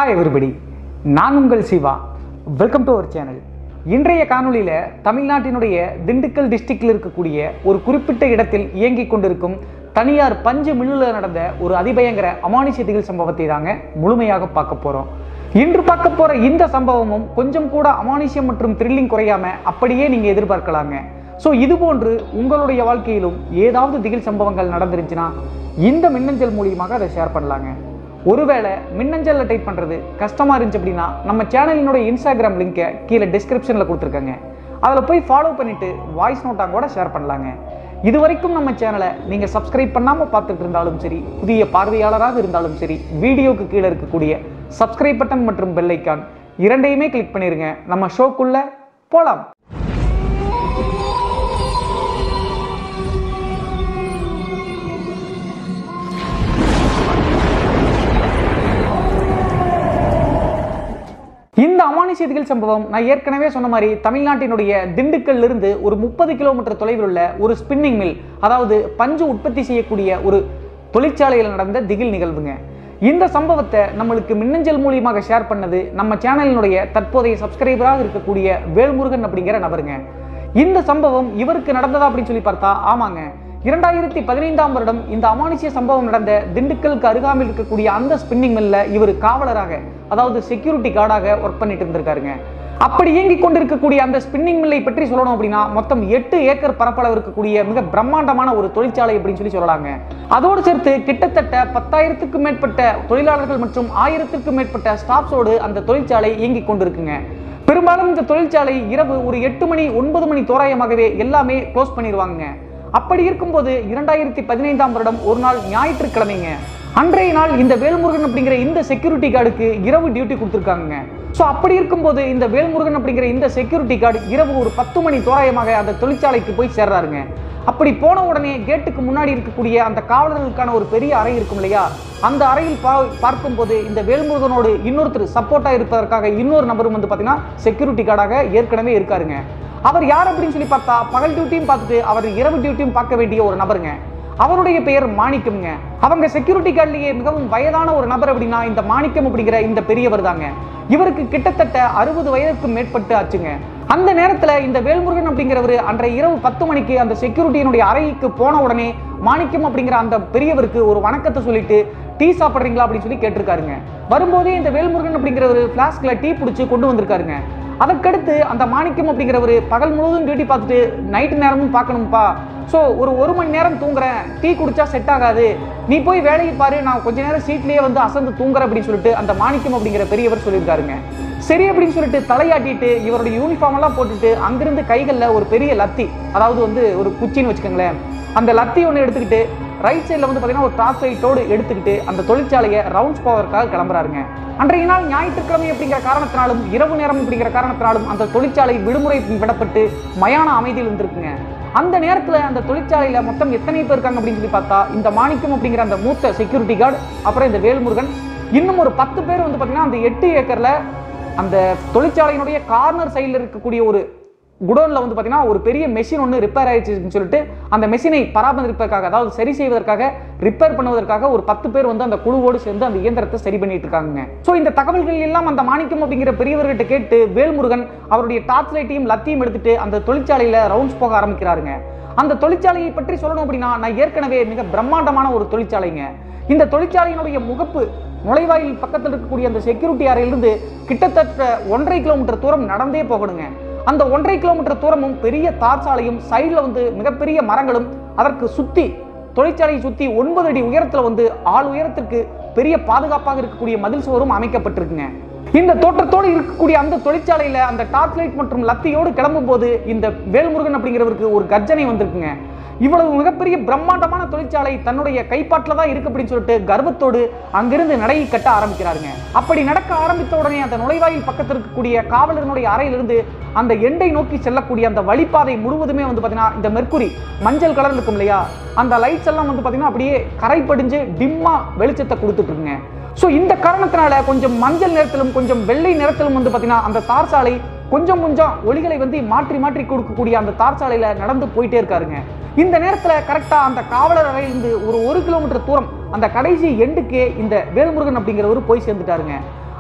hi everybody நான் உங்கள் Siva welcome to our channel இன்றைய காணொளியில் தமிழ்நாட்டினுடைய திண்டுக்கல் டிஸ்ட்ரிக்டில் இருக்கக்கூடிய ஒரு குறிப்பிட்ட இடத்தில் இயங்கிக் கொண்டிருக்கும் தனியார் பஞ்சு மில்லில் நடந்த ஒரு அதிபயங்கர அமானுஷ திகில் சம்பவத்தை தாங்க முழுமையாக பார்க்க போகிறோம் இன்று பார்க்க போகிற இந்த சம்பவமும் கொஞ்சம் கூட அமானுஷ்யம் மற்றும் த்ரில்லிங் குறையாம அப்படியே நீங்கள் எதிர்பார்க்கலாங்க ஸோ இது போன்று உங்களுடைய வாழ்க்கையிலும் ஏதாவது திகில் சம்பவங்கள் நடந்துருந்துச்சுன்னா இந்த மின்னஞ்சல் மூலியமாக அதை ஷேர் பண்ணலாங்க ஒருவேளை மின்னஞ்சலில் டைப் பண்ணுறது கஷ்டமாக இருந்துச்சு அப்படின்னா நம்ம சேனலினுடைய இன்ஸ்டாகிராம் லிங்கை கீழே டிஸ்கிரிப்ஷனில் கொடுத்துருக்கேங்க அதில் போய் ஃபாலோ பண்ணிவிட்டு வாய்ஸ் நோட்டாக கூட ஷேர் பண்ணலாங்க இது வரைக்கும் நம்ம சேனலை நீங்கள் சப்ஸ்கிரைப் பண்ணாமல் பார்த்துட்டு இருந்தாலும் சரி புதிய பார்வையாளராக இருந்தாலும் சரி வீடியோக்கு கீழே இருக்கக்கூடிய சப்ஸ்கிரைப் பட்டன் மற்றும் பெல் ஐக்கான் இரண்டையுமே கிளிக் பண்ணிருங்க நம்ம ஷோக்குள்ளே போகலாம் இந்த அமானுஷ திகில் சம்பவம் நான் ஏற்கனவே சொன்ன மாதிரி தமிழ்நாட்டினுடைய திண்டுக்கல்ல இருந்து ஒரு முப்பது கிலோமீட்டர் தொலைவில் உள்ள ஒரு ஸ்பின்னிங் மில் அதாவது பஞ்சு உற்பத்தி செய்யக்கூடிய ஒரு தொழிற்சாலையில் நடந்த திகில் நிகழ்வுங்க இந்த சம்பவத்தை நம்மளுக்கு மின்னஞ்சல் மூலியமாக ஷேர் பண்ணது நம்ம சேனலினுடைய தற்போதைய சப்ஸ்கிரைபராக இருக்கக்கூடிய வேல்முருகன் அப்படிங்கிற நபருங்க இந்த சம்பவம் இவருக்கு நடந்ததா அப்படின்னு சொல்லி பார்த்தா ஆமாங்க இரண்டாயிரத்தி பதினைந்தாம் வருடம் இந்த அமானுஷ்ய சம்பவம் நடந்த திண்டுக்கலுக்கு அருகாமையில் இருக்கக்கூடிய அந்த ஸ்பின்னிங் மில்ல இவர் காவலராக அதாவது செக்யூரிட்டி கார்டாக ஒர்க் பண்ணிட்டு இருந்திருக்காருங்க அப்படி இயங்கிக் கொண்டிருக்கக்கூடிய அந்த ஸ்பின்னிங் மில்லை பற்றி சொல்லணும் அப்படின்னா மொத்தம் எட்டு ஏக்கர் பரப்பளவு இருக்கக்கூடிய மிக பிரம்மாண்டமான ஒரு தொழிற்சாலை அப்படின்னு சொல்லி சொல்லலாங்க அதோடு சேர்த்து கிட்டத்தட்ட பத்தாயிரத்துக்கும் மேற்பட்ட தொழிலாளர்கள் மற்றும் ஆயிரத்திற்கும் மேற்பட்ட ஸ்டாஃப்ஸோடு அந்த தொழிற்சாலை இயங்கிக் கொண்டிருக்குங்க பெரும்பாலும் இந்த தொழிற்சாலை இரவு ஒரு எட்டு மணி ஒன்பது மணி தோராயமாகவே எல்லாமே க்ளோஸ் பண்ணிடுவாங்க அப்படி இருக்கும்போது இரண்டாயிரத்தி பதினைந்தாம் வருடம் ஒரு நாள் ஞாயிற்றுக்கிழமைங்க அன்றைய நாள் இந்த வேல்முருகன் அப்படிங்கிற இந்த செக்யூரிட்டி கார்டுக்கு இரவு டியூட்டி கொடுத்துருக்காங்க ஸோ அப்படி இருக்கும்போது இந்த வேல்முருகன் அப்படிங்கிற இந்த செக்யூரிட்டி கார்டு இரவு ஒரு பத்து மணி தோராயமாக அந்த தொழிற்சாலைக்கு போய் சேர்றாருங்க அப்படி போன உடனே கேட்டுக்கு முன்னாடி இருக்கக்கூடிய அந்த காவலர்களுக்கான ஒரு பெரிய அறை இருக்கும் இல்லையா அந்த அறையில் பா பார்க்கும்போது இந்த வேல்முருகனோடு இன்னொருத்தர் சப்போர்ட்டாக இருப்பதற்காக இன்னொரு நபரும் வந்து பார்த்தீங்கன்னா செக்யூரிட்டி கார்டாக ஏற்கனவே இருக்காருங்க அவர் யார் அப்படின்னு சொல்லி பார்த்தா பகல் டியூட்டியும் பார்த்துட்டு அவர் இரவு டியூட்டியும் பார்க்க வேண்டிய ஒரு நபருங்க அவருடைய பெயர் மாணிக்கம்ங்க அவங்க செக்யூரிட்டி கார்டுலயே மிகவும் வயதான ஒரு நபர் அப்படின்னா இந்த மாணிக்கம் அப்படிங்கிற இந்த பெரியவர் தாங்க இவருக்கு கிட்டத்தட்ட அறுபது வயதுக்கு மேற்பட்டு ஆச்சுங்க அந்த நேரத்துல இந்த வேல்முருகன் அப்படிங்கிறவர் அன்றைய இரவு பத்து மணிக்கு அந்த செக்யூரிட்டியினுடைய அறைக்கு போன உடனே மாணிக்கம் அப்படிங்கிற அந்த பெரியவருக்கு ஒரு வணக்கத்தை சொல்லிட்டு டீ சாப்பிட்றீங்களா அப்படின்னு சொல்லி கேட்டிருக்காருங்க வரும்போதே இந்த வேல்முருகன் அப்படிங்கிறவர் பிளாஸ்க்ல டீ பிடிச்சி கொண்டு வந்திருக்காருங்க அதற்கடுத்து அந்த மாணிக்கம் அப்படிங்கிறவர் பகல் முழுவதும் டியூட்டி பார்த்துட்டு நைட்டு நேரமும் பார்க்கணும்ப்பா ஸோ ஒரு ஒரு மணி நேரம் தூங்குறேன் டீ குடிச்சா செட் ஆகாது நீ போய் வேலையை பாரு நான் கொஞ்ச நேரம் சீட்லேயே வந்து அசந்து தூங்குறேன் அப்படின்னு சொல்லிட்டு அந்த மாணிக்கம் அப்படிங்கிற பெரியவர் சொல்லியிருக்காருங்க சரி அப்படின்னு சொல்லிட்டு தலையாட்டிட்டு இவருடைய யூனிஃபார்ம் எல்லாம் போட்டுட்டு அங்கிருந்து கைகளில் ஒரு பெரிய லத்தி அதாவது வந்து ஒரு குச்சின்னு வச்சுக்கோங்களேன் அந்த லத்தி ஒன்று எடுத்துக்கிட்டு ரைட் சைடில் வந்து பார்த்தீங்கன்னா ஒரு டார்ச் லைட்டோடு எடுத்துக்கிட்டு அந்த தொழிற்சாலையை ரவுண்ட்ஸ் போவதற்காக கிளம்புறாருங்க அன்றைய நாள் ஞாயிற்றுக்கிழமை அப்படிங்கிற காரணத்தினாலும் இரவு நேரம் அப்படிங்கிற காரணத்தினாலும் அந்த தொழிற்சாலை விடுமுறை விடப்பட்டு மயான அமைதியில் இருந்திருக்குங்க அந்த நேரத்தில் அந்த தொழிற்சாலையில் மொத்தம் எத்தனை பேர் இருக்காங்க அப்படின்னு சொல்லி பார்த்தா இந்த மாணிக்கம் அப்படிங்கிற அந்த மூத்த செக்யூரிட்டி கார்டு அப்புறம் இந்த வேல்முருகன் இன்னும் ஒரு பத்து பேர் வந்து பார்த்தீங்கன்னா அந்த எட்டு ஏக்கரில் அந்த தொழிற்சாலையினுடைய கார்னர் சைடில் இருக்கக்கூடிய ஒரு குடோனில் வந்து பார்த்தீங்கன்னா ஒரு பெரிய மெஷின் ஒன்று ரிப்பேர் ஆயிடுச்சுன்னு சொல்லிட்டு அந்த மெஷினை பராமரிப்பதற்காக அதாவது சரி செய்வதற்காக ரிப்பேர் பண்ணுவதற்காக ஒரு பத்து பேர் வந்து அந்த குழுவோடு சேர்ந்து அந்த இயந்திரத்தை சரி பண்ணிட்டு இருக்காங்க ஸோ இந்த தகவல்கள் எல்லாம் அந்த மாணிக்கம் அப்படிங்கிற பெரியவர்கிட்ட கேட்டு வேல்முருகன் அவருடைய டார்ச் லைட்டையும் லத்தியும் எடுத்துட்டு அந்த தொழிற்சாலையில் ரவுண்ட்ஸ் போக ஆரம்பிக்கிறாருங்க அந்த தொழிற்சாலையை பற்றி சொல்லணும் அப்படின்னா நான் ஏற்கனவே மிக பிரம்மாண்டமான ஒரு தொழிற்சாலைங்க இந்த தொழிற்சாலையினுடைய முகப்பு நுழைவாயில் பக்கத்தில் இருக்கக்கூடிய அந்த செக்யூரிட்டி அறையிலிருந்து கிட்டத்தட்ட ஒன்றரை கிலோமீட்டர் தூரம் நடந்தே போகணுங்க அந்த ஒன்றரை கிலோமீட்டர் தூரமும் பெரிய தார் சாலையும் சைடில் வந்து மிகப்பெரிய மரங்களும் அதற்கு சுற்றி தொழிற்சாலையை சுற்றி ஒன்பது அடி உயரத்தில் வந்து ஆள் உயரத்திற்கு பெரிய பாதுகாப்பாக இருக்கக்கூடிய மதில் சுவரும் அமைக்கப்பட்டிருக்குங்க இந்த தோற்றத்தோடு இருக்கக்கூடிய அந்த தொழிற்சாலையில் அந்த டார்ச் லைட் மற்றும் லத்தியோடு கிளம்பும் போது இந்த வேல்முருகன் அப்படிங்கிறவருக்கு ஒரு கர்ஜனை வந்திருக்குங்க இவ்வளவு மிகப்பெரிய பிரம்மாண்டமான தொழிற்சாலை தன்னுடைய கைப்பாட்டில் தான் இருக்கு அப்படின்னு சொல்லிட்டு கர்வத்தோடு அங்கிருந்து நடையை கட்ட ஆரம்பிக்கிறாருங்க அப்படி நடக்க ஆரம்பித்த உடனே அந்த நுழைவாயில் பக்கத்தில் இருக்கக்கூடிய காவலர்களுடைய அறையிலிருந்து அந்த எண்டை நோக்கி செல்லக்கூடிய அந்த வழிப்பாதை முழுவதுமே வந்து பார்த்தீங்கன்னா இந்த மெர்க்குரி மஞ்சள் கலர் இருக்கும் இல்லையா அந்த லைட்ஸ் எல்லாம் வந்து பார்த்தீங்கன்னா அப்படியே கரை படிஞ்சு டிம்மா வெளிச்சத்தை கொடுத்துட்டு இருக்குங்க ஸோ இந்த காரணத்தினால கொஞ்சம் மஞ்சள் நிறத்திலும் கொஞ்சம் வெள்ளை நிறத்திலும் வந்து பார்த்தீங்கன்னா அந்த தார் சாலை கொஞ்சம் கொஞ்சம் ஒளிகளை வந்து மாற்றி மாற்றி கொடுக்கக்கூடிய அந்த தார் சாலையில நடந்து போயிட்டே இருக்காருங்க இந்த நேரத்துல கரெக்டா அந்த காவலர் அறையிலிருந்து ஒரு ஒரு கிலோமீட்டர் தூரம் அந்த கடைசி எண்டுக்கே இந்த வேல்முருகன் அப்படிங்கிறவர் போய் சேர்ந்துட்டாருங்க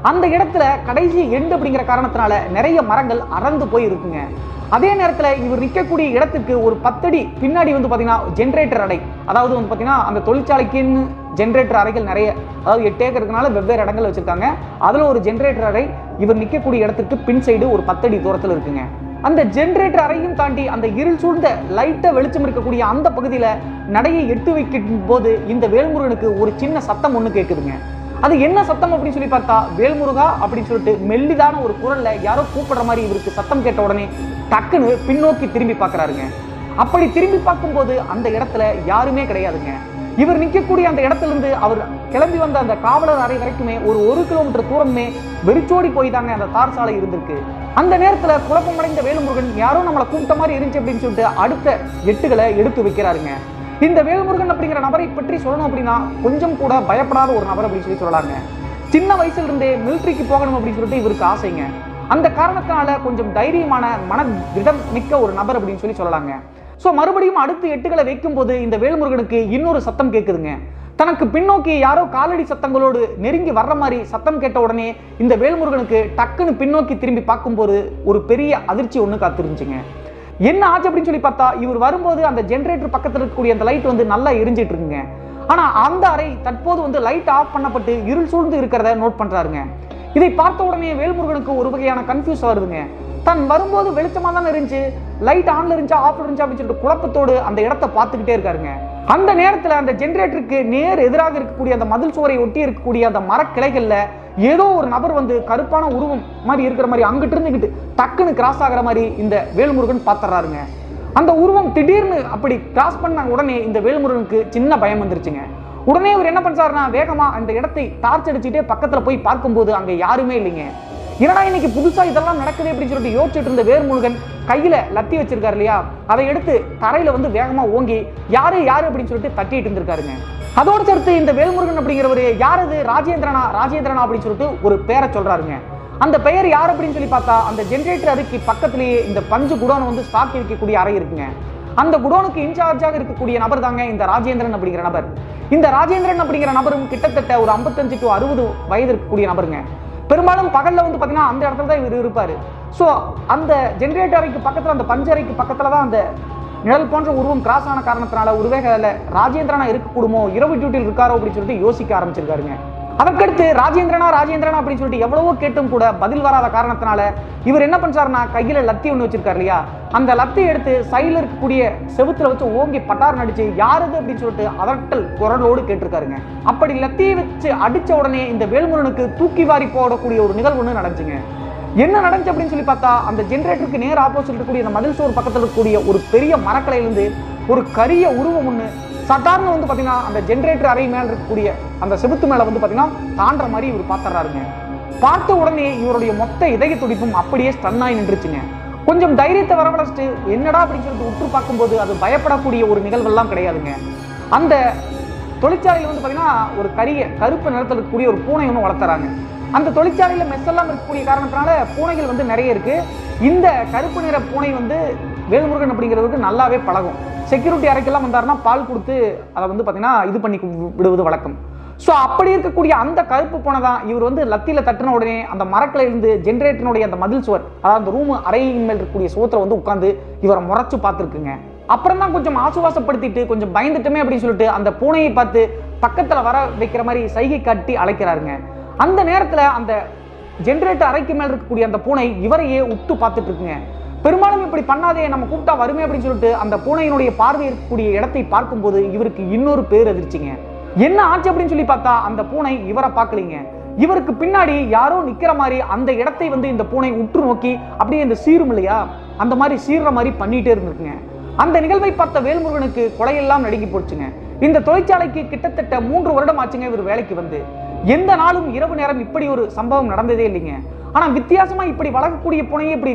அந்த இடத்துல கடைசி எண்டு அப்படிங்கிற காரணத்தினால நிறைய மரங்கள் அறந்து போய் இருக்குங்க அதே நேரத்தில் இவர் நிற்கக்கூடிய இடத்துக்கு ஒரு பத்தடி பின்னாடி வந்து பார்த்தீங்கன்னா ஜென்ரேட்டர் அறை அதாவது வந்து பார்த்தீங்கன்னா அந்த தொழிற்சாலைக்குன்னு ஜென்ரேட்டர் அறைகள் நிறைய அதாவது எட்டு ஏக்கருக்குனால வெவ்வேறு இடங்கள் வச்சிருக்காங்க அதில் ஒரு ஜென்ரேட்டர் அறை இவர் நிற்கக்கூடிய இடத்துக்கு பின் சைடு ஒரு பத்தடி தூரத்தில் இருக்குங்க அந்த ஜென்ரேட்டர் அறையும் தாண்டி அந்த இருள் சூழ்ந்த லைட்டை வெளிச்சம் இருக்கக்கூடிய அந்த பகுதியில் நடையை எட்டு வைக்கும் போது இந்த வேல்முருகனுக்கு ஒரு சின்ன சத்தம் ஒன்று கேட்குதுங்க அது என்ன சத்தம் அப்படின்னு சொல்லி பார்த்தா வேல்முருகா அப்படின்னு சொல்லிட்டு மெல்லிதான ஒரு குரல்ல யாரோ கூப்பிடுற மாதிரி இவருக்கு சத்தம் கேட்ட உடனே டக்குன்னு பின்னோக்கி திரும்பி பார்க்கறாருங்க அப்படி திரும்பி பார்க்கும்போது அந்த இடத்துல யாருமே கிடையாதுங்க இவர் நிற்கக்கூடிய அந்த இடத்துல இருந்து அவர் கிளம்பி வந்த அந்த காவலர் அறை வரைக்குமே ஒரு ஒரு கிலோமீட்டர் தூரமே வெறிச்சோடி போய் தாங்க அந்த தார் சாலை இருந்திருக்கு அந்த நேரத்துல குழப்பமடைந்த வேலுமுருகன் யாரோ நம்மளை கூப்பிட்ட மாதிரி இருந்துச்சு அப்படின்னு சொல்லிட்டு அடுத்த எட்டுகளை எடுத்து வைக்கிறாருங்க இந்த வேல்முருகன் அப்படிங்கிற நபரை பற்றி சொல்லணும் அப்படின்னா கொஞ்சம் கூட பயப்படாத ஒரு நபர் அப்படின்னு சொல்லி சொல்லலாங்க சின்ன வயசுல இருந்தே மிலிட்ரிக்கு போகணும் அப்படின்னு சொல்லிட்டு இவருக்கு ஆசைங்க அந்த காரணத்தினால கொஞ்சம் தைரியமான மன திடம் மிக்க ஒரு நபர் அப்படின்னு சொல்லி சொல்லலாங்க ஸோ மறுபடியும் அடுத்து எட்டுகளை வைக்கும்போது இந்த வேல்முருகனுக்கு இன்னொரு சத்தம் கேட்குதுங்க தனக்கு பின்னோக்கி யாரோ காலடி சத்தங்களோடு நெருங்கி வர்ற மாதிரி சத்தம் கேட்ட உடனே இந்த வேல்முருகனுக்கு டக்குன்னு பின்னோக்கி திரும்பி பார்க்கும்போது ஒரு பெரிய அதிர்ச்சி ஒன்று காத்திருந்துச்சுங்க என்ன ஆச்சு அப்படின்னு சொல்லி பார்த்தா இவர் வரும்போது அந்த ஜென்ரேட்டர் பக்கத்தில் இருக்கக்கூடிய அந்த லைட் வந்து நல்லா எரிஞ்சிட்டு இருக்குங்க ஆனா அந்த அறை தற்போது வந்து லைட் ஆஃப் பண்ணப்பட்டு இருள் சூழ்ந்து இருக்கிறத நோட் பண்றாருங்க இதை பார்த்த உடனே வேல்முருகனுக்கு ஒரு வகையான கன்ஃபியூஸ் வருதுங்க தன் வரும்போது வெளிச்சமா தானே இருந்துச்சு லைட் ஆன்ல இருந்துச்சா ஆஃப்ல இருந்துச்சா அப்படின்னு சொல்லிட்டு குழப்பத்தோடு அந்த இடத்த பார்த்துக்கிட்டே இருக்காருங்க அந்த நேரத்துல அந்த ஜென்ரேட்டருக்கு நேர் எதிராக இருக்கக்கூடிய அந்த மதில் சுவரை ஒட்டி இருக்கக்கூடிய அந்த மரக்கிளைகள்ல ஏதோ ஒரு நபர் வந்து கருப்பான உருவம் மாதிரி இருக்கிற மாதிரி அங்கிட்டு இருந்துகிட்டு டக்குன்னு கிராஸ் ஆகிற மாதிரி இந்த வேல்முருகன் பார்த்துறாருங்க அந்த உருவம் திடீர்னு அப்படி கிராஸ் பண்ண உடனே இந்த வேல்முருகனுக்கு சின்ன பயம் வந்துருச்சுங்க உடனே இவர் என்ன பண்றாருன்னா வேகமா அந்த இடத்தை டார்ச் அடிச்சுட்டே பக்கத்துல போய் பார்க்கும்போது அங்க யாருமே இல்லைங்க என்னடா இன்னைக்கு புதுசா இதெல்லாம் நடக்குது அப்படின்னு சொல்லிட்டு யோசிச்சுட்டு இருந்த வேர்முருகன் கையில லத்தி வச்சிருக்காரு இல்லையா அதை எடுத்து தரையில வந்து வேகமா ஓங்கி யாரு யாரு அப்படின்னு சொல்லிட்டு தட்டிட்டு இருந்திருக்காருங்க அதோடு சேர்த்து இந்த வேல்முருகன் அப்படிங்கிறவர் யார் அது ராஜேந்திரனா ராஜேந்திரனா அப்படின்னு சொல்லிட்டு ஒரு பேரை சொல்றாருங்க அந்த பெயர் யார் அப்படின்னு சொல்லி பார்த்தா அந்த ஜென்ரேட்டர் அறைக்கு பக்கத்திலேயே இந்த பஞ்சு குடோன் வந்து ஸ்டாக் இருக்கக்கூடிய அறை இருக்குங்க அந்த குடோனுக்கு இன்சார்ஜாக இருக்கக்கூடிய நபர் தாங்க இந்த ராஜேந்திரன் அப்படிங்கிற நபர் இந்த ராஜேந்திரன் அப்படிங்கிற நபரும் கிட்டத்தட்ட ஒரு 55 டு அறுபது வயது இருக்கக்கூடிய நபருங்க பெரும்பாலும் பகல்ல வந்து பாத்தீங்கன்னா அந்த இடத்துல தான் இவர் இருப்பாரு ஸோ அந்த ஜென்ரேட்டர் அறைக்கு பக்கத்துல அந்த பஞ்சறைக்கு பக்கத்துல தான் அந்த நிழல் போன்ற உருவம் கிராஸ் ஆன காரணத்தினால ஒருவேளை ராஜேந்திரனா இருக்கக்கூடுமோ இரவு டியூட்டியில் இருக்காரோ அப்படின்னு சொல்லிட்டு யோசிக்க ஆரம்பிச்சிருக்காருங்க அதற்கடுத்து ராஜேந்திரனா ராஜேந்திரனா அப்படின்னு சொல்லிட்டு எவ்வளவோ கேட்டும் கூட பதில் வராத காரணத்தினால இவர் என்ன பண்றாருன்னா கையில லத்தி ஒன்று வச்சிருக்காரு இல்லையா அந்த லத்தி எடுத்து சைடில் இருக்கக்கூடிய செவுத்துல வச்சு ஓங்கி பட்டார் நடிச்சு யாருது அப்படின்னு சொல்லிட்டு அதட்டல் குரலோடு கேட்டிருக்காருங்க அப்படி லத்தியை வச்சு அடிச்ச உடனே இந்த வேல்முருகனுக்கு தூக்கி வாரி போடக்கூடிய ஒரு நிகழ்வு ஒன்று நடந்துச்சுங்க என்ன நடந்துச்சு அப்படின்னு சொல்லி பார்த்தா அந்த ஜென்ரேட்டருக்கு நேர் ஆப்போசிட் இருக்கக்கூடிய அந்த மதில் சுவர் பக்கத்தில் இருக்கக்கூடிய ஒரு பெரிய மரக்கலையிலிருந்து ஒரு கரிய உருவம் ஒன்று சாதாரண வந்து பார்த்தீங்கன்னா அந்த ஜென்ரேட்டர் அறை மேல இருக்கக்கூடிய அந்த செவுத்து மேல வந்து பார்த்தீங்கன்னா தாண்டுற மாதிரி இவர் பார்த்துறாருங்க பார்த்த உடனே இவருடைய மொத்த இதய துடிப்பும் அப்படியே ஸ்டன் ஆகி நின்றுச்சுங்க கொஞ்சம் தைரியத்தை வரவழைச்சிட்டு என்னடா அப்படின்னு சொல்லிட்டு உற்று பார்க்கும்போது அது பயப்படக்கூடிய ஒரு நிகழ்வெல்லாம் கிடையாதுங்க அந்த தொழிற்சாலையில் வந்து பார்த்தீங்கன்னா ஒரு கரிய கருப்பு நிறத்தில் இருக்கக்கூடிய ஒரு பூனை ஒன்று வளர்த்துறாங்க அந்த தொழிற்சாலையில் மெஸ் எல்லாம் இருக்கக்கூடிய காரணத்தினால பூனைகள் வந்து நிறைய இருக்கு இந்த கருப்பு நிற பூனை வந்து வேல்முருகன் அப்படிங்கிறதுக்கு நல்லாவே பழகும் செக்யூரிட்டி அறைக்கெல்லாம் வந்தாருன்னா பால் கொடுத்து அதை வந்து பார்த்தீங்கன்னா இது பண்ணி கு- விடுவது வழக்கம் ஸோ அப்படி இருக்கக்கூடிய அந்த கருப்பு பூனை தான் இவர் வந்து லத்தியில் தட்டின உடனே அந்த மரக்கில இருந்து ஜென்ரேட்டனுடைய அந்த மதில் சுவர் அதாவது அந்த ரூம் அறையின் மேல் இருக்கக்கூடிய சுவத்துல வந்து உட்காந்து இவரை முறைச்சு பார்த்துருக்குங்க அப்புறம் தான் கொஞ்சம் ஆசுவாசப்படுத்திட்டு கொஞ்சம் பயந்துட்டுமே அப்படின்னு சொல்லிட்டு அந்த பூனையை பார்த்து பக்கத்துல வர வைக்கிற மாதிரி சைகை காட்டி அழைக்கிறாருங்க அந்த நேரத்துல அந்த ஜென்ரேட்டர் அறைக்கு மேல் இருக்கக்கூடிய அந்த பூனை இவரையே உத்து பார்த்துட்டு இருக்குங்க பெரும்பாலும் இப்படி பண்ணாதே நம்ம கூப்பிட்டா வருமே அப்படின்னு சொல்லிட்டு அந்த பூனையினுடைய பார்வை இருக்கக்கூடிய இடத்தை பார்க்கும்போது இவருக்கு இன்னொரு பேர் அதிர்ச்சிங்க என்ன ஆச்சு அப்படின்னு சொல்லி பார்த்தா அந்த பூனை இவரை பார்க்கலீங்க இவருக்கு பின்னாடி யாரோ நிக்கிற மாதிரி அந்த இடத்தை வந்து இந்த பூனை உற்று நோக்கி அப்படியே இந்த சீரும் இல்லையா அந்த மாதிரி சீர்ற மாதிரி பண்ணிட்டே இருந்திருக்குங்க அந்த நிகழ்வை பார்த்த வேல்முருகனுக்கு கொலையெல்லாம் நடுங்கி போச்சுங்க இந்த தொழிற்சாலைக்கு கிட்டத்தட்ட மூன்று வருடம் ஆச்சுங்க இவர் வேலைக்கு வந்து எந்த நாளும் இரவு நேரம் இப்படி ஒரு சம்பவம் நடந்ததே இல்லைங்க ஆனா வித்தியாசமா இப்படி வளர்க்கக்கூடிய பூனையே இப்படி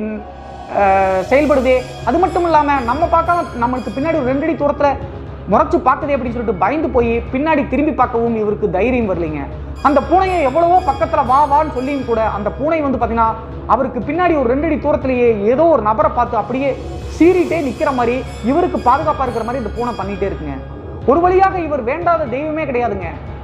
அஹ், செயல்படுதே அது மட்டும் இல்லாம நம்ம பார்க்காம நம்மளுக்கு பின்னாடி ஒரு ரெண்டடி தூரத்துல முறைச்சு பார்க்குதே அப்படின்னு சொல்லிட்டு பயந்து போய் பின்னாடி திரும்பி பார்க்கவும் இவருக்கு தைரியம் வரலைங்க அந்த பூனையை எவ்வளவோ பக்கத்துல வா வான்னு சொல்லியும் கூட அந்த பூனை வந்து பாத்தீங்கன்னா அவருக்கு பின்னாடி ஒரு ரெண்டடி தூரத்திலேயே ஏதோ ஒரு நபரை பார்த்து அப்படியே சீறிட்டே நிக்கிற மாதிரி இவருக்கு பாதுகாப்பா இருக்கிற மாதிரி இந்த பூனை பண்ணிட்டே இருக்குங்க ஒரு வழியாக இவர் வேண்டாத தெய்வமே கிடையாதுங்க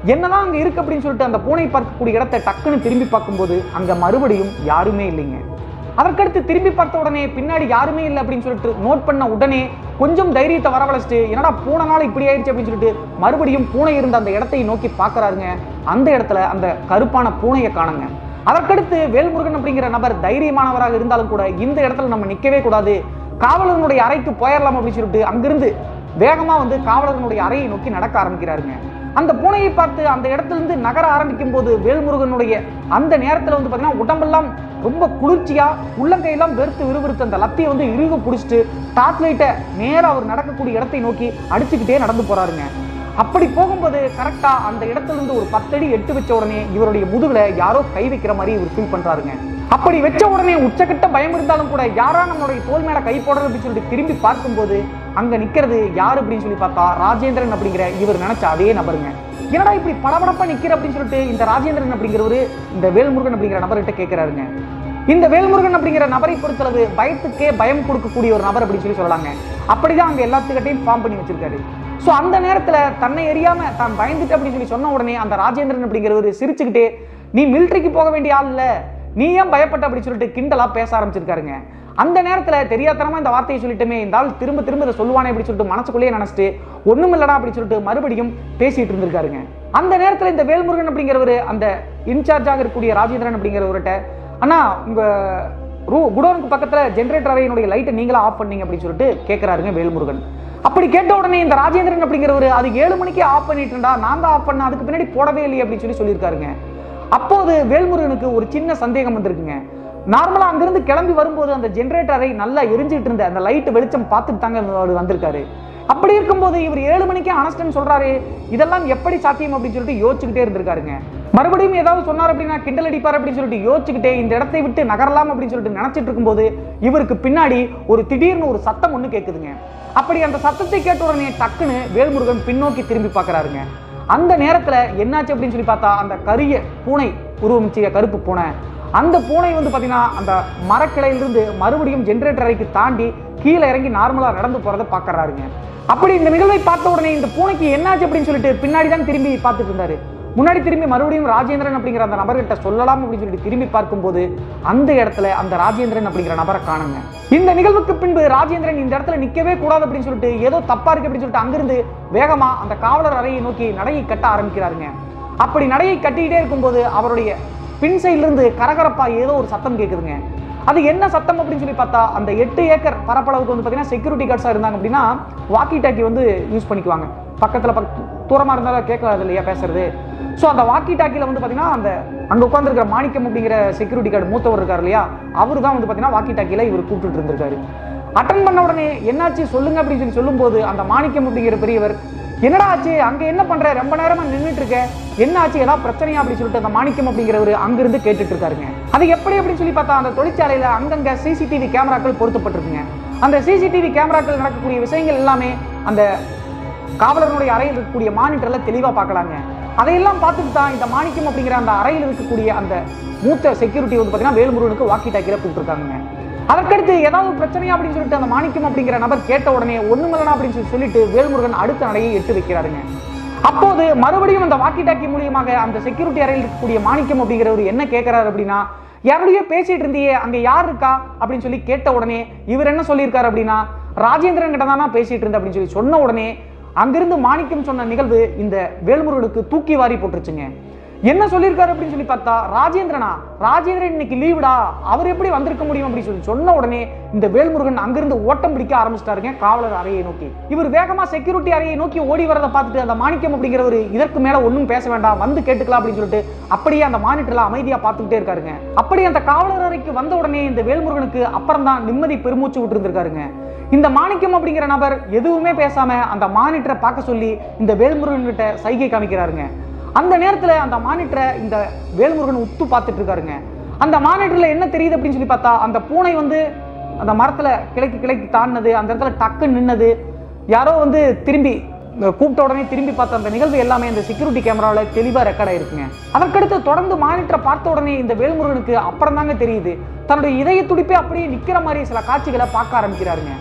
என்னதான் அங்க இருக்கு அப்படின்னு சொல்லிட்டு அந்த பூனை பார்க்கக்கூடிய இடத்தை டக்குன்னு திரும்பி பார்க்கும்போது அங்க மறுபடியும் யாருமே இல்லைங்க அதற்கடுத்து திரும்பி பார்த்த உடனே பின்னாடி யாருமே இல்லை அப்படின்னு சொல்லிட்டு நோட் பண்ண உடனே கொஞ்சம் தைரியத்தை வரவழைச்சிட்டு என்னடா பூனை நாள் இப்படி ஆயிடுச்சு அப்படின்னு சொல்லிட்டு மறுபடியும் பூனை இருந்த அந்த இடத்தை நோக்கி பார்க்கறாருங்க அந்த இடத்துல அந்த கருப்பான பூனையை காணுங்க அதற்கடுத்து வேல்முருகன் அப்படிங்கிற நபர் தைரியமானவராக இருந்தாலும் கூட இந்த இடத்துல நம்ம நிற்கவே கூடாது காவலர்களுடைய அறைக்கு போயிடலாம் அப்படின்னு சொல்லிட்டு அங்கிருந்து வேகமா வந்து காவலர்களுடைய அறையை நோக்கி நடக்க ஆரம்பிக்கிறாருங்க அந்த பூனையை பார்த்து அந்த இடத்துல இருந்து நகர ஆரம்பிக்கும் போது வேல்முருகனுடைய அந்த நேரத்துல வந்து பாத்தீங்கன்னா உடம்பெல்லாம் ரொம்ப குளிர்ச்சியா உள்ளங்கையெல்லாம் வெறுத்து விறுவிறுத்து அந்த லத்தியை வந்து இறுக பிடிச்சிட்டு டார்ச் லைட்டை நேரா அவர் நடக்கக்கூடிய இடத்தை நோக்கி அடிச்சுக்கிட்டே நடந்து போறாருங்க அப்படி போகும்போது கரெக்டா அந்த இடத்துல இருந்து ஒரு பத்தடி எட்டு வச்ச உடனே இவருடைய முதுகுல யாரோ கை வைக்கிற மாதிரி இவர் ஃபீல் பண்றாருங்க அப்படி வச்ச உடனே உச்சக்கட்ட பயம் இருந்தாலும் கூட யாரா நம்மளுடைய தோல் மேல கை போடுறது அப்படின்னு சொல்லிட்டு திரும்பி பார்க்கும்போது அங்க நிக்கிறது யாரு அப்படின்னு சொல்லி பார்த்தா ராஜேந்திரன் அப்படிங்கிற இவர் நினைச்ச அதே நபருங்க என்னடா இப்படி படபடப்பா நிக்கிற அப்படின்னு சொல்லிட்டு இந்த ராஜேந்திரன் அப்படிங்கிறவரு இந்த வேல்முருகன் அப்படிங்கிற நபர்கிட்ட கேட்கிறாருங்க இந்த வேல்முருகன் அப்படிங்கிற நபரை பொறுத்தளவு பயத்துக்கே பயம் கொடுக்கக்கூடிய ஒரு நபர் அப்படின்னு சொல்லி சொல்லலாங்க அப்படிதான் அங்க எல்லாத்துக்கிட்டையும் ஃபார்ம் பண்ணி வச்சிருக்காரு ஸோ அந்த நேரத்துல தன்னை எரியாம தான் பயந்துட்டு அப்படின்னு சொல்லி சொன்ன உடனே அந்த ராஜேந்திரன் அப்படிங்கிறவர் சிரிச்சுக்கிட்டே நீ மிலிட்டரிக்கு போக வேண்டிய ஆள் இல்ல நீ ஏன் பயப்பட்ட அப்படின்னு சொல்லிட்டு கிண்டலா பேச ஆரம்பிச்சிருக்காருங்க அந்த நேரத்துல தெரியாதனமா இந்த வார்த்தையை சொல்லிட்டுமே இந்த ஆள் திரும்ப திரும்ப இதை சொல்லுவானே அப்படின்னு சொல்லிட்டு மனசுக்குள்ளேயே நினைச்சிட்டு ஒண்ணும் இல்லடா அப்படின்னு சொல்லிட்டு மறுபடியும் பேசிட்டு இருந்திருக்காருங்க அந்த நேரத்துல இந்த வேல்முருகன் அப்படிங்கிறவர் அந்த இன்சார்ஜாக இருக்கக்கூடிய ராஜேந்திரன் அப்படிங்கிறவர்கிட்ட அண்ணா உங்க ரூ குடோனுக்கு பக்கத்துல ஜென்ரேட்டர் அறையினுடைய லைட்டை நீங்களா ஆஃப் பண்ணீங்க அப்படின்னு சொல்லிட்டு கேட்கிறாருங்க வேல்முருகன் அப்படி கேட்ட உடனே இந்த ராஜேந்திரன் அப்படிங்கிறவர் அது ஏழு மணிக்கே ஆஃப் பண்ணிட்டுடா நான் தான் ஆஃப் பண்ண அதுக்கு பின்னாடி போடவே இல்லையே அப்படின்னு சொல்லி சொல்லியிருக்காருங்க அப்போது வேல்முருகனுக்கு ஒரு சின்ன சந்தேகம் வந்திருக்குங்க நார்மலா அங்கிருந்து கிளம்பி வரும்போது அந்த ஜென்ரேட்டரை நல்லா எரிஞ்சிட்டு இருந்த அந்த லைட் வெளிச்சம் பார்த்துட்டு தாங்க அவர் வந்திருக்காரு அப்படி இருக்கும்போது இவர் ஏழு மணிக்கே அனஸ்டன் சொல்றாரு இதெல்லாம் எப்படி சாத்தியம் அப்படின்னு சொல்லிட்டு யோசிச்சுக்கிட்டே இருந்திருக்காருங்க மறுபடியும் ஏதாவது சொன்னார் அப்படின்னா கிண்டல் அடிப்பார் அப்படின்னு சொல்லிட்டு யோசிச்சுக்கிட்டே இந்த இடத்தை விட்டு நகரலாம் அப்படின்னு சொல்லிட்டு நினைச்சிட்டு இருக்கும்போது இவருக்கு பின்னாடி ஒரு திடீர்னு ஒரு சத்தம் ஒண்ணு கேட்குதுங்க அப்படி அந்த சத்தத்தை கேட்ட உடனே டக்குன்னு வேல்முருகன் பின்னோக்கி திரும்பி பார்க்கறாருங்க அந்த நேரத்துல என்னாச்சு அப்படின்னு சொல்லி பார்த்தா அந்த கரிய பூனை உருவமிச்சிய கருப்பு பூனை அந்த பூனை வந்து பார்த்தீங்கன்னா அந்த மரக்கிளையிலிருந்து மறுபடியும் ஜென்ரேட்டர் அறைக்கு தாண்டி கீழே இறங்கி நார்மலாக நடந்து போறதை பார்க்கறாருங்க அப்படி இந்த நிகழ்வை பார்த்த உடனே இந்த பூனைக்கு என்னாச்சு அப்படின்னு சொல்லிட்டு பின்னாடி தான் திரும்பி பார்த்துட்டு இருந்தாரு முன்னாடி திரும்பி மறுபடியும் ராஜேந்திரன் அப்படிங்கிற அந்த நபர்கிட்ட சொல்லலாம் அப்படின்னு சொல்லிட்டு திரும்பி பார்க்கும்போது அந்த இடத்துல அந்த ராஜேந்திரன் அப்படிங்கிற நபரை காணுங்க இந்த நிகழ்வுக்கு பின்பு ராஜேந்திரன் இந்த இடத்துல நிக்கவே கூடாது அப்படின்னு சொல்லிட்டு ஏதோ தப்பா இருக்கு அப்படின்னு சொல்லிட்டு அங்கிருந்து வேகமா அந்த காவலர் அறையை நோக்கி நடையை கட்ட ஆரம்பிக்கிறாருங்க அப்படி நடையை கட்டிக்கிட்டே இருக்கும்போது அவருடைய பின் சைடுல இருந்து கரகரப்பா ஏதோ ஒரு சத்தம் கேட்குதுங்க அது என்ன சத்தம் அப்படின்னு சொல்லி பார்த்தா அந்த எட்டு ஏக்கர் பரப்பளவுக்கு வந்து பார்த்தீங்கன்னா செக்யூரிட்டி கார்ட்ஸாக இருந்தாங்க அப்படின்னா வாக்கி டாக்கி வந்து யூஸ் பண்ணிக்குவாங்க பக்கத்தில் பக் தூரமாக இருந்தாலும் கேட்கலாது இல்லையா பேசுறது ஸோ அந்த வாக்கி டாக்கியில் வந்து பார்த்தீங்கன்னா அந்த அங்கே உட்காந்துருக்கிற மாணிக்கம் அப்படிங்கிற செக்யூரிட்டி கார்டு மூத்தவர் இருக்கார் இல்லையா அவர் தான் வந்து பார்த்தீங்கன்னா வாக்கி டாக்கியில் இவர் கூப்பிட்டுட்டு இருந்திருக்காரு அட்டன் பண்ண உடனே என்னாச்சு சொல்லுங்க அப்படின்னு சொல்லி சொல்லும்போது அந்த மாணிக்கம் அப்படிங்கிற பெரியவர் என்னடா ஆச்சு அங்க என்ன பண்ற ரொம்ப நேரமா நின்றுட்டு இருக்க என்ன ஆச்சு ஏதாவது பிரச்சனையா அப்படின்னு சொல்லிட்டு அந்த மாணிக்கம் அப்படிங்கிறவர் அங்கிருந்து கேட்டுட்டு இருக்காருங்க அது எப்படி அப்படின்னு சொல்லி பார்த்தா அந்த தொழிற்சாலையில அங்கங்க சிசிடிவி கேமராக்கள் பொருத்தப்பட்டிருக்குங்க அந்த சிசிடிவி கேமராக்கள் நடக்கக்கூடிய விஷயங்கள் எல்லாமே அந்த காவலர்களுடைய அறையில் இருக்கக்கூடிய மானிட்டர்ல தெளிவா பார்க்கலாங்க அதையெல்லாம் பார்த்துட்டு தான் இந்த மாணிக்கம் அப்படிங்கிற அந்த அறையில் இருக்கக்கூடிய அந்த மூத்த செக்யூரிட்டி வந்து பார்த்தீங்கன்னா வேலுமுருகனுக்கு வாக்கி டாக்கில கூப்பிட்டுருக்காங்க அதற்கடுத்து ஏதாவது பிரச்சனையா அப்படின்னு சொல்லிட்டு அந்த மாணிக்கம் அப்படிங்கிற நபர் கேட்ட உடனே ஒண்ணுமில்லனா அப்படின்னு சொல்லி சொல்லிட்டு வேல்முருகன் அடுத்த நடையை எட்டு வைக்கிறாருங்க அப்போது மறுபடியும் அந்த வாக்கி டாக்கி மூலியமாக அந்த செக்யூரிட்டி அறையில் இருக்கக்கூடிய மாணிக்கம் அப்படிங்கிறவர் என்ன கேட்கிறாரு அப்படின்னா யாரோடய பேசிட்டு இருந்தியே அங்க யார் இருக்கா அப்படின்னு சொல்லி கேட்ட உடனே இவர் என்ன சொல்லியிருக்காரு அப்படின்னா ராஜேந்திரன் கிட்ட தான் பேசிட்டு இருந்தேன் அப்படின்னு சொல்லி சொன்ன உடனே அங்கிருந்து மாணிக்கம் சொன்ன நிகழ்வு இந்த வேல்முருகனுக்கு தூக்கி வாரி போட்டுருச்சுங்க என்ன சொல்லியிருக்காரு அப்படின்னு சொல்லி பார்த்தா ராஜேந்திரனா ராஜேந்திரன் இன்னைக்கு லீவுடா அவர் எப்படி வந்திருக்க முடியும் அப்படின்னு சொல்லி சொன்ன உடனே இந்த வேல்முருகன் அங்கிருந்து ஓட்டம் பிடிக்க ஆரம்பிச்சிட்டாருங்க காவலர் அறையை நோக்கி இவர் வேகமா செக்யூரிட்டி அறையை நோக்கி ஓடி வரதை பார்த்துட்டு அந்த மாணிக்கம் அப்படிங்கிறவர் இதற்கு மேல ஒன்றும் பேச வேண்டாம் வந்து கேட்டுக்கலாம் அப்படின்னு சொல்லிட்டு அப்படியே அந்த மானிட்டர்ல அமைதியா பார்த்துக்கிட்டே இருக்காருங்க அப்படி அந்த காவலர் அறைக்கு வந்த உடனே இந்த வேல்முருகனுக்கு அப்புறம் தான் நிம்மதி பெருமூச்சு விட்டு இருந்திருக்காருங்க இந்த மாணிக்கம் அப்படிங்கிற நபர் எதுவுமே பேசாம அந்த மானிட்டரை பார்க்க சொல்லி இந்த வேல்முருகன் கிட்ட சைகை காமிக்கிறாருங்க அந்த நேரத்துல அந்த மானிட்டரை இந்த வேல்முருகன் உத்து பார்த்துட்டு இருக்காருங்க அந்த மானிட்டர்ல என்ன தெரியுது அப்படின்னு சொல்லி பார்த்தா அந்த பூனை வந்து அந்த மரத்துல கிளைக்கு கிளைக்கு தாண்டினது அந்த இடத்துல டக்கு நின்னது யாரோ வந்து திரும்பி இந்த கூப்பிட்ட உடனே திரும்பி பார்த்த அந்த நிகழ்வு எல்லாமே இந்த செக்யூரிட்டி கேமராவில் தெளிவாக ரெக்கார்ட் ஆயிருக்குங்க அதற்கடுத்து தொடர்ந்து மானிட்டரை பார்த்த உடனே இந்த வேல்முருகனுக்கு அப்புறம் தாங்க தெரியுது தன்னுடைய இதய துடிப்பே அப்படியே நிக்கிற மாதிரி சில காட்சிகளை பார்க்க ஆரம்பிக்கிறாருங்க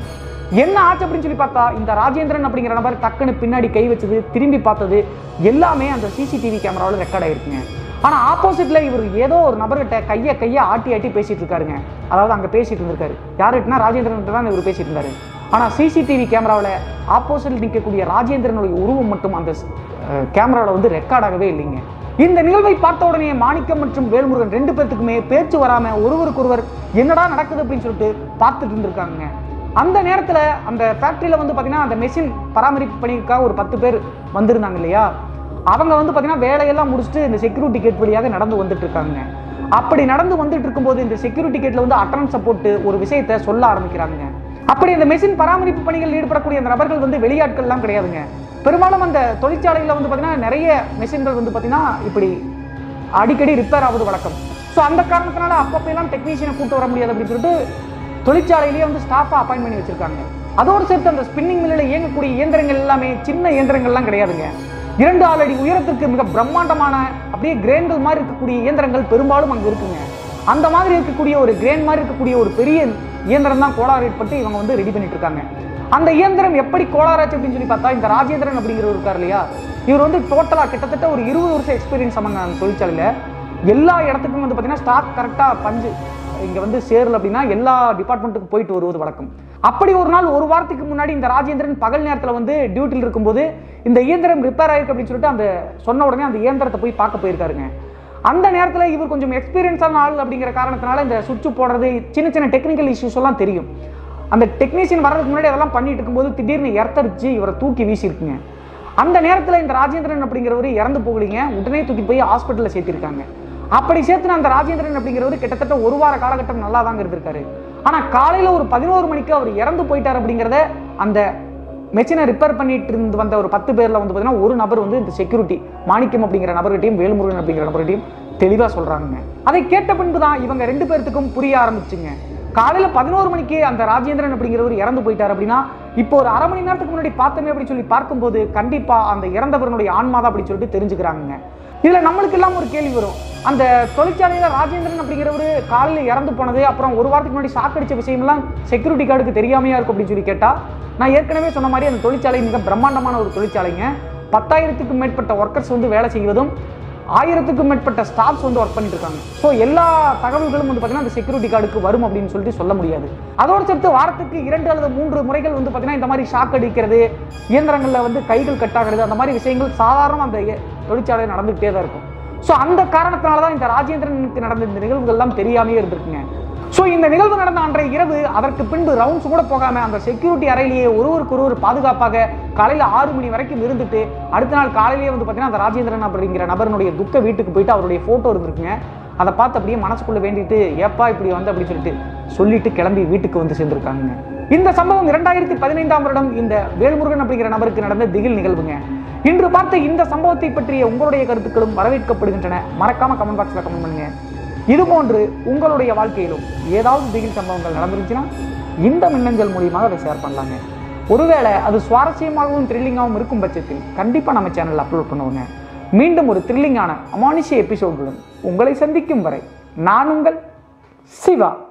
என்ன ஆச்சு அப்படின்னு சொல்லி பார்த்தா இந்த ராஜேந்திரன் அப்படிங்கிற நபர் டக்குன்னு பின்னாடி கை வச்சது திரும்பி பார்த்தது எல்லாமே அந்த சிசிடிவி கேமராவில் ரெக்கார்ட் ஆயிருக்குங்க ஆனா ஆப்போசிட்ல இவர் ஏதோ ஒரு நபர்கிட்ட கையை கையை ஆட்டி ஆட்டி பேசிட்டு இருக்காருங்க அதாவது அங்க பேசிட்டு இருந்திருக்காரு யாருக்கிட்டனா ராஜேந்திரன் தான் இவர் பேசிட்டு இருந்தாரு ஆனா சிசிடிவி கேமராவில் ஆப்போசிட் நிற்கக்கூடிய ராஜேந்திரனுடைய உருவம் மட்டும் அந்த கேமராவில் வந்து ரெக்கார்ட் ஆகவே இல்லைங்க இந்த நிகழ்வை பார்த்த உடனே மாணிக்கம் மற்றும் வேல்முருகன் ரெண்டு பேர்த்துக்குமே பேச்சு வராம ஒருவருக்கொருவர் என்னடா நடக்குது அப்படின்னு சொல்லிட்டு பார்த்துட்டு இருந்திருக்காங்க அந்த நேரத்துல அந்த ஃபேக்டரியில வந்து பாத்தீங்கன்னா அந்த மெஷின் பராமரிப்பு பணிக்காக ஒரு பத்து பேர் வந்திருந்தாங்க இல்லையா அவங்க வந்து பாத்தீங்கன்னா வேலையெல்லாம் முடிச்சுட்டு இந்த செக்யூரிட்டி கேட் வழியாக நடந்து வந்துட்டு இருக்காங்க அப்படி நடந்து வந்துட்டு இருக்கும்போது இந்த செக்யூரிட்டி கேட்ல வந்து அட்டனன்ஸை போட்டு ஒரு விஷயத்தை சொல்ல ஆரம்பிக்கிறாங்க அப்படி இந்த மெஷின் பராமரிப்பு பணிகள் ஈடுபடக்கூடிய அந்த நபர்கள் வந்து வெளியாட்கள்லாம் கிடையாதுங்க பெரும்பாலும் அந்த தொழிற்சாலையில் வந்து பார்த்தீங்கன்னா நிறைய மெஷின்கள் வந்து பார்த்தீங்கன்னா இப்படி அடிக்கடி ரிப்பேர் ஆகுது வழக்கம் ஸோ அந்த காரணத்தினால அப்பப்பெல்லாம் டெக்னீஷியனை கூட்டு வர முடியாது அப்படின்னு சொல்லிட்டு தொழிற்சாலையிலேயே வந்து ஸ்டாஃபை அப்பாயின்ட் பண்ணி வச்சிருக்காங்க அதோடு சேர்த்து அந்த ஸ்பின்னிங் மில்லில் இயங்கக்கூடிய இயந்திரங்கள் எல்லாமே சின்ன இயந்திரங்கள்லாம் கிடையாதுங்க இரண்டு ஆள் அடி உயரத்திற்கு மிக பிரம்மாண்டமான அப்படியே கிரேன்கள் மாதிரி இருக்கக்கூடிய இயந்திரங்கள் பெரும்பாலும் அங்கே இருக்குங்க அந்த மாதிரி இருக்கக்கூடிய ஒரு கிரேன் மாதிரி இருக்கக்கூடிய ஒரு பெரிய இயந்திரம் தான் கோளாறு ஏற்பட்டு இவங்க வந்து ரெடி பண்ணிட்டு இருக்காங்க அந்த இயந்திரம் எப்படி கோளாறாச்சு அப்படின்னு சொல்லி பார்த்தா இந்த ராஜேந்திரன் அப்படிங்கிறவர் இருக்கார் இல்லையா இவர் வந்து டோட்டலாக கிட்டத்தட்ட ஒரு இருபது வருஷம் எக்ஸ்பீரியன்ஸ் அவங்க அந்த தொழிற்சாலையில் எல்லா இடத்துக்கும் வந்து பார்த்தீங்கன்னா ஸ்டாக் கரெக்டாக பஞ்சு இங்கே வந்து சேரல அப்படின்னா எல்லா டிபார்ட்மெண்ட்டுக்கும் போயிட்டு வருவது வழக்கம் அப்படி ஒரு நாள் ஒரு வாரத்துக்கு முன்னாடி இந்த ராஜேந்திரன் பகல் நேரத்தில் வந்து டியூட்டியில் இருக்கும்போது இந்த இயந்திரம் ரிப்பேர் ஆயிருக்கு அப்படின்னு சொல்லிட்டு அந்த சொன்ன உடனே அந்த இயந்திரத்தை போய் பார்க்க போயிருக்காருங்க அந்த நேரத்தில் இவர் கொஞ்சம் எக்ஸ்பீரியன்ஸான ஆள் அப்படிங்கிற காரணத்தினால இந்த சுவிட்ச் போடுறது சின்ன சின்ன டெக்னிக்கல் இஷ்யூஸ் எல்லாம் தெரியும் அந்த டெக்னீஷியன் வர்றதுக்கு முன்னாடி அதெல்லாம் பண்ணிட்டு இருக்கும்போது திடீர்னு எர்த்தரிச்சு இவரை தூக்கி வீசியிருக்குங்க அந்த நேரத்தில் இந்த ராஜேந்திரன் அப்படிங்கிறவர் இறந்து போகலீங்க உடனே தூக்கி போய் ஹாஸ்பிட்டலில் சேர்த்திருக்காங்க அப்படி சேர்த்துன அந்த ராஜேந்திரன் அப்படிங்கிறவர் கிட்டத்தட்ட ஒரு வார காலகட்டம் நல்லா தாங்க இருந்திருக்காரு ஆனால் காலையில் ஒரு பதினோரு மணிக்கு அவர் இறந்து போயிட்டார் அப்படிங்கிறத அந்த மெஷினை ரிப்பேர் பண்ணிட்டு இருந்து வந்த ஒரு பத்து பேர்ல வந்து பார்த்தீங்கன்னா ஒரு நபர் வந்து இந்த செக்யூரிட்டி மாணிக்கம் அப்படிங்கிற நபர்கிட்டையும் வேல்முருகன் அப்படிங்கிற நபர்கிட்டையும் தெளிவாக சொல்றாங்க அதை கேட்ட பின்பு தான் இவங்க ரெண்டு பேர்த்துக்கும் புரிய ஆரம்பிச்சுங்க காலையில பதினோரு மணிக்கு அந்த ராஜேந்திரன் அப்படிங்கிறவர் இறந்து போயிட்டார் அப்படின்னா இப்போ ஒரு அரை மணி நேரத்துக்கு முன்னாடி பார்த்தோமே அப்படின்னு சொல்லி பார்க்கும்போது கண்டிப்பா அந்த இறந்தவருடைய ஆன்மா தான் அப்படின்னு சொல்லிட்டு தெரிஞ்சுக்கிறாங்க இதுல நம்மளுக்கு எல்லாம் ஒரு கேள்வி வரும் அந்த தொழிற்சாலையில ராஜேந்திரன் அப்படிங்கிறவரு காலையில இறந்து போனது அப்புறம் ஒரு வாரத்துக்கு முன்னாடி சாக்கடிச்ச விஷயம்லாம் செக்யூரிட்டி கார்டுக்கு தெரியாமையா இருக்கும் அப்படின்னு சொல்லி கேட்டா நான் ஏற்கனவே சொன்ன மாதிரி அந்த தொழிற்சாலை மிக பிரம்மாண்டமான ஒரு தொழிற்சாலைங்க பத்தாயிரத்துக்கும் மேற்பட்ட ஒர்க்கர்ஸ் வந்து வேலை செய்வதும் ஆயிரத்துக்கும் மேற்பட்ட ஸ்டாஃப்ஸ் வந்து ஒர்க் பண்ணிட்டு இருக்காங்க ஸோ எல்லா தகவல்களும் வந்து பார்த்தீங்கன்னா அந்த செக்யூரிட்டி கார்டுக்கு வரும் அப்படின்னு சொல்லிட்டு சொல்ல முடியாது அதோடு சேர்த்து வாரத்துக்கு இரண்டு அல்லது மூன்று முறைகள் வந்து பார்த்தீங்கன்னா இந்த மாதிரி ஷாக் அடிக்கிறது இயந்திரங்களில் வந்து கைகள் கட்டாகிறது அந்த மாதிரி விஷயங்கள் சாதாரண அந்த தொழிற்சாலையில் நடந்துகிட்டே தான் இருக்கும் ஸோ அந்த காரணத்தினால தான் இந்த ராஜேந்திரனுக்கு நடந்த இந்த நிகழ்வுகள் எல்லாம் தெரியாமையே இருந்திருக்குங்க ஸோ இந்த நிகழ்வு நடந்த அன்றைய இரவு அதற்கு பின்பு ரவுண்ட்ஸ் கூட போகாம அந்த செக்யூரிட்டி அறையிலேயே ஒருவருக்கு ஒருவர் பாதுகாப்பாக காலையில் ஆறு மணி வரைக்கும் இருந்துட்டு அடுத்த நாள் காலையிலேயே வந்து பார்த்தீங்கன்னா அந்த ராஜேந்திரன் அப்படிங்கிற நபருடைய துக்க வீட்டுக்கு போயிட்டு அவருடைய ஃபோட்டோ இருந்திருக்குங்க அதை பார்த்து அப்படியே மனசுக்குள்ள வேண்டிட்டு ஏப்பா இப்படி வந்து அப்படி சொல்லிட்டு சொல்லிட்டு கிளம்பி வீட்டுக்கு வந்து சேர்ந்திருக்காங்க இந்த சம்பவம் இரண்டாயிரத்தி பதினைந்தாம் வருடம் இந்த வேல்முருகன் அப்படிங்கிற நபருக்கு நடந்த திகில் நிகழ்வுங்க இன்று பார்த்த இந்த சம்பவத்தை பற்றிய உங்களுடைய கருத்துக்களும் வரவேற்கப்படுகின்றன மறக்காம கமெண்ட் பாக்ஸ்ல கமெண்ட் பண்ணுங்க இது போன்று உங்களுடைய வாழ்க்கையிலும் ஏதாவது திகில் சம்பவங்கள் நடந்துருச்சுன்னா இந்த மின்னஞ்சல் மூலியமாக அதை ஷேர் பண்ணலாங்க ஒருவேளை அது சுவாரஸ்யமாகவும் த்ரில்லிங்காகவும் இருக்கும் பட்சத்தில் கண்டிப்பாக நம்ம சேனலில் அப்லோட் பண்ணுவோங்க மீண்டும் ஒரு த்ரில்லிங்கான அமானுஷ்ய எபிசோடுடன் உங்களை சந்திக்கும் வரை நான் உங்கள் சிவா